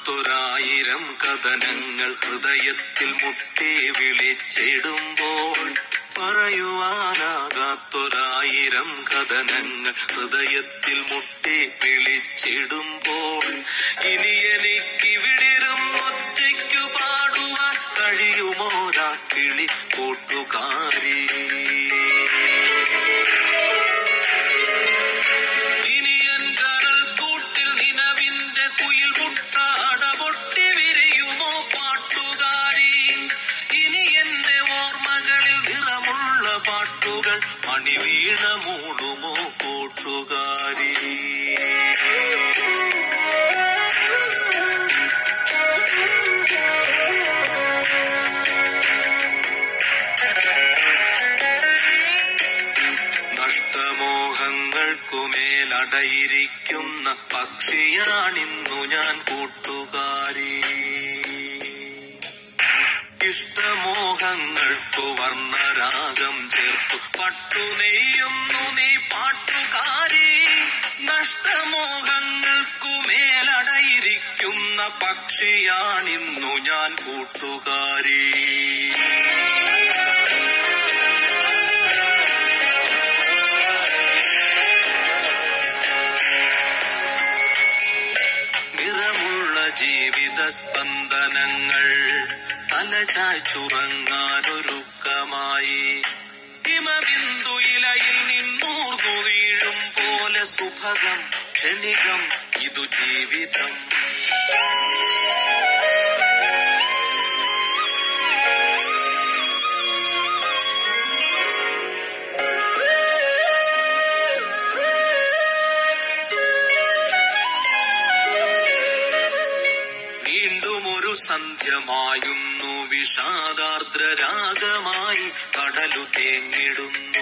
കാണാനാകാത്തൊരായിരം കഥനങ്ങൾ ഹൃദയത്തിൽ മുട്ടി വിളിച്ചിടുമ്പോൾ പറയുവാനാകാത്തൊരായിരം കഥനങ്ങൾ ഹൃദയത്തിൽ മുട്ടി വിളിച്ചിടുമ്പോൾ ഇനി എനിക്കിവിടിരും ഒറ്റയ്ക്കു പാടുവാൻ കഴിയുമോരാ കിളി കൂട്ടുകാരി ഇനി എൻ കരൾ കൂട്ടിൽ നിലവിന്റെ കുയിൽ മുട്ട അടപൊട്ടി വിരിയുമോ പാട്ടുകാരി ഇനി എന്റെ ഓർമ്മകളിൽ നിറമുള്ള പാട്ടുകൾ മണിവീണ മൂടുമോ കൂട്ടുകാരി നഷ്ടമോഹങ്ങൾക്കുമേലടയിരിക്കുന്ന പക്ഷിയാണിന്നു ഞാൻ കൂട്ടുകാരി ഇഷ്ടമോഹങ്ങൾക്കു വർണ്ണരാഗം ചേർത്തു പട്ടു നെയ്യുന്നു നീ പാട്ടുകാരി നഷ്ടമോഹങ്ങൾക്കു മേലടയിരിക്കുന്ന പക്ഷിയാണിന്നു ഞാൻ കൂട്ടുകാരി നിറമുള്ള ജീവിത സ്പന്ദനങ്ങൾ തലചായ്ച്ചുറങ്ങാനൊരുക്കമായി ഹിമബിന്ദു ഇലയിൽ നിന്നൂർന്നു വീഴും പോലെ സുഭഗം ക്ഷണികം ഇതു ജീവിതം വീണ്ടും ഒരു സന്ധ്യമായുന്നു വിഷാദാർദ്ര രാഗമായി കടലു തേങ്ങിടുന്നു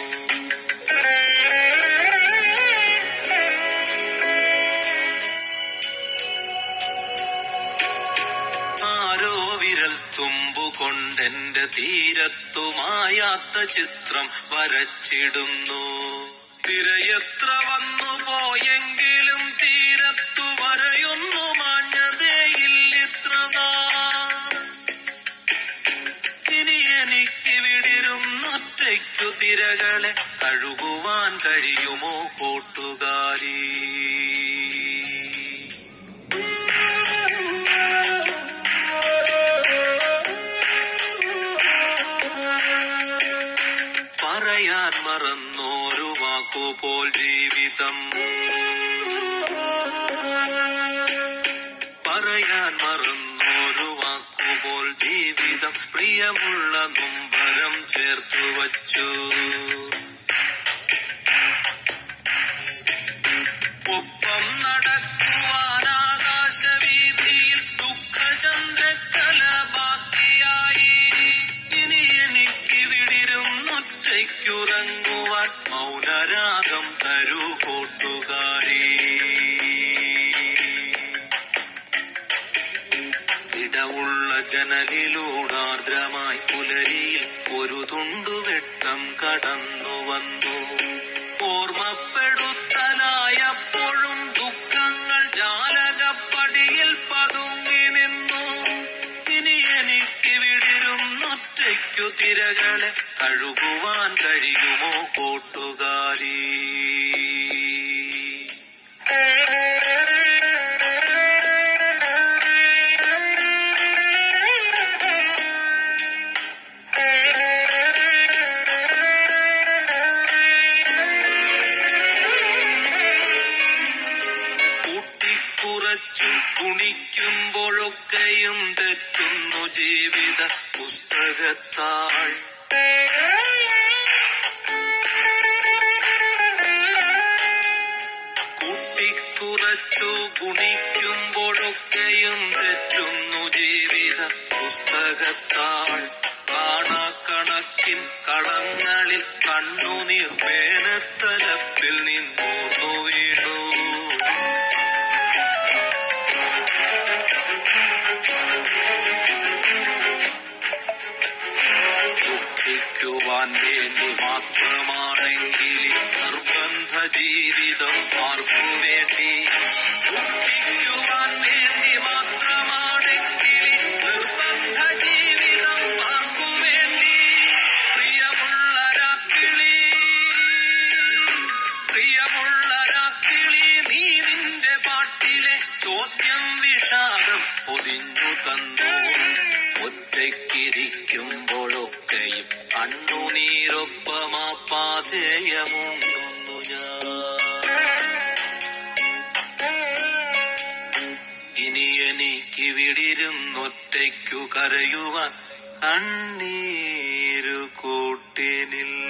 ആരോ വിരൽ തുമ്പുകൊണ്ടെന്റെ തീരത്തുമായാത്ത ചിത്രം വരച്ചിടുന്നു തിരയത്ര വന്നു പോയെങ്കിലും തീരത്തു വരയൊന്നു മാഞ്ഞതേയില്ലിത്ര നാൾ ഇനി എനിക്ക് വിടിരുന്നൊറ്റയ്ക്കു തിരകളെ കഴുകുവാൻ കഴിയുമോ കൂട്ടുകാരി പറയാൻ മറന്നോരു വാക്കുപോൽ ജീവിതം പറയാൻ മറന്നോരു വാക്കുപോൽ ജീവിതം പ്രിയമുള്ള നൊമ്പരം ചേർത്തു വച്ചു ഒപ്പം നടക്കുവാൻ ആകാശവീതിയിൽ ദുഃഖചന്ദ്രക്കല ബാക്കിയായി ഇനി എനിക്ക് വിടിരുന്നൊറ്റയ്ക്കുറങ്ങുവാൻ മൗനരാഗം തരൂ കൂട്ടുകാരി ഇടവുള്ള ജനലിലൂടാർദ്രമായി പുലരിയിൽ ഒരു തുണ്ടുവെട്ടം കടന്നു വന്നു ഓർമ്മപ്പെടുത്തലായപ്പോഴും ദുഃഖങ്ങൾ ജാലകപ്പടിയിൽ പതുങ്ങി നിന്നു ഇനി എനിക്ക് വിടിരുന്നൊറ്റയ്ക്കു തിരകളെ കഴുകുവാൻ കഴിയുമോ കൂട്ടുകാരി കൂട്ടിക്കുറച്ചു കുണിക്കുമ്പോഴൊക്കെയും തെറ്റുന്നു ജീവിത പുസ്തകത്താൾ കൂട്ടിക്കുറച്ചു ഗുണിക്കുമ്പോഴൊക്കെയും തെറ്റുന്നു ജീവിത പുസ്തകത്താൾ കാണാക്കണക്കിൻ കളങ്ങളിൽ കണ്ണുനീർ പേനത്തലപ്പിൽ നിന്നൂർന്നു വീണു ദുഃഖിക്കുവാൻ വേണ്ടി മാത്രമാണെങ്കിൽ ഈ നിർബന്ധ ജീവിതം ആർക്കു വേണ്ടി ദുഃഖിക്കുവാൻ വേണ്ടി മാത്രമാ പ്രായമുള്ള രാക്കിളി നീ നിന്റെ പാട്ടിലെ ചോദ്യം വിഷാദം പൊതിഞ്ഞു തന്നു ഒറ്റയ്ക്കിരിക്കുമ്പോഴൊക്കെയും കണ്ണുനീരൊപ്പമാ പാതേയമുണ്ടുന്നു ഞാൻ ഇനി എനിക്ക് വിടിരുന്നൊറ്റയ്ക്കു കരയുവാൻ കണ്ണീരു കൂട്ടിനില്ല